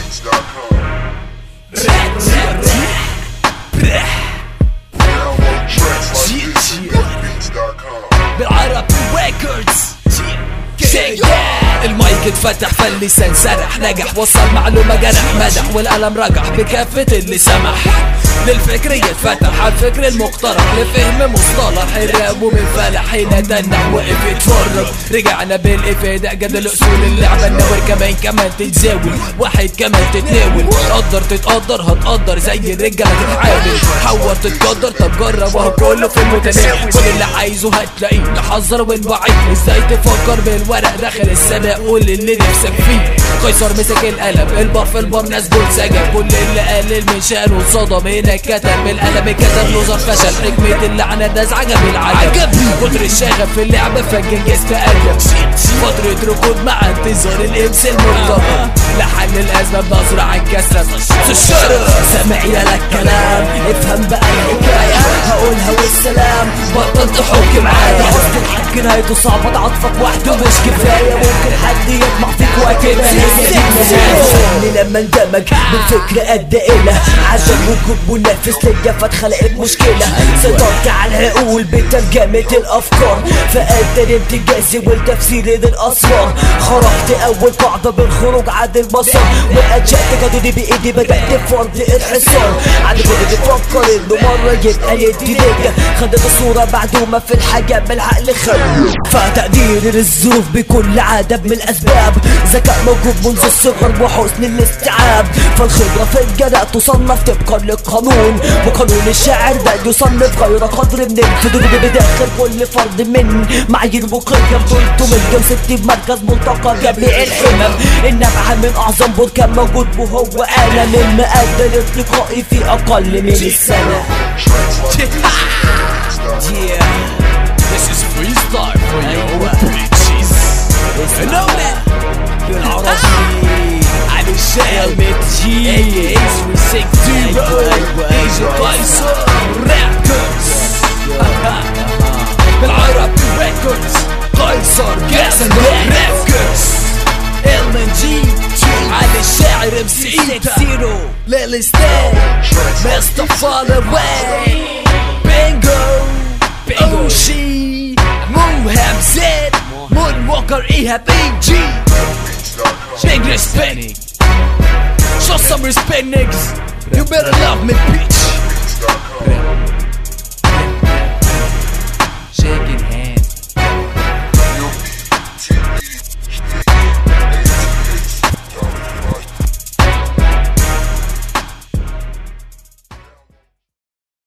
Beats.com. Download tracks like this at Beats.com. بالعربي ريكوردز المايك اتفتح فاللسان سرح نجح وصل معلومة جرح مدح والقلم رجح بكافة اللي سمح للفكر يتفتح على الفكر المقترح لفهم مصطلح الراب ومن فلح حين تنح وقف يتفرج رجعنا بالافادة جدل اصول اللعبة النور كمان كمان تتزاول واحد كمان تتناول تقدر تتقدر هتقدر زي الرجالة تتعامل حور تتقدر طب جرب وهو كله في المتناول كل اللي عايزه هتلاقيه نحذر ونوعيه ازاي تفكر بالورق داخل السماء قول اللي نفسك فيه قيصر مسك القلم البار في البار ناس دول سجن كل اللي قلل من شأنه صدم هنا كتب بالقلم كتب لوزر فشل حكمة اللعنة ده عجب العجب كتر الشغف في اللعبة فجن يستقلب فترة ركود مع انتظار الامس المرتبط لحل الازمة بنظرة عن كسرة سامع لك كلام افهم بقى الحكاية هقولها والسلام بطل تحك معايا قصد الحق نهايته صعبة ضعفك وحده مش كفاية ممكن حد يطمع فيك وكده هي دي النهاية لما اندمج بالفكر قد إله عشان وجود منافس ليا فاتخلقت مشكلة سيطرت على العقول بترجمة الأفكار فقدرت انجازي والتفسير للأسرار خرجت أول قاعدة بالخروج عن المسار وأنشأت جدودي بإيدي بدأت فرض الحصار عند كل بيفكر إنه مرة يبقى يدي ليا خدت الصورة معدومة في الحاجة بالعقل خد فتقدير للظروف بكل عدد من الأسباب ذكاء موجود منذ الصغر وحسن الاستيعاب فالخبرة في الجلاء تصنف طبقا للقانون وقانون الشاعر ده يصنف غير قدر من الحدود بداخل كل فرد من معايير مقيم 360 مركز ملتقى جميع الحمم النبعة من أعظم بركان موجود وهو أنا من مقدر ارتقائي في أقل من السنة Tracks like this at Beats.com. Yeah, this is freestyle for your bitches. You know that? بالعربي علي الشام جي ايس ويسك ديرو ايجي قيصر رابكرز بالعربي ريكوردز قيصر جاسم رابكرز ال ان جي علي الشاعر ام سي زيرو للستاج مصطفى الواي بينجو اوشي موهام زد مون ووكر ايهاب اي جي Beats.com. Big respect. Show some respect, niggas. You better love me, bitch. Beats.com.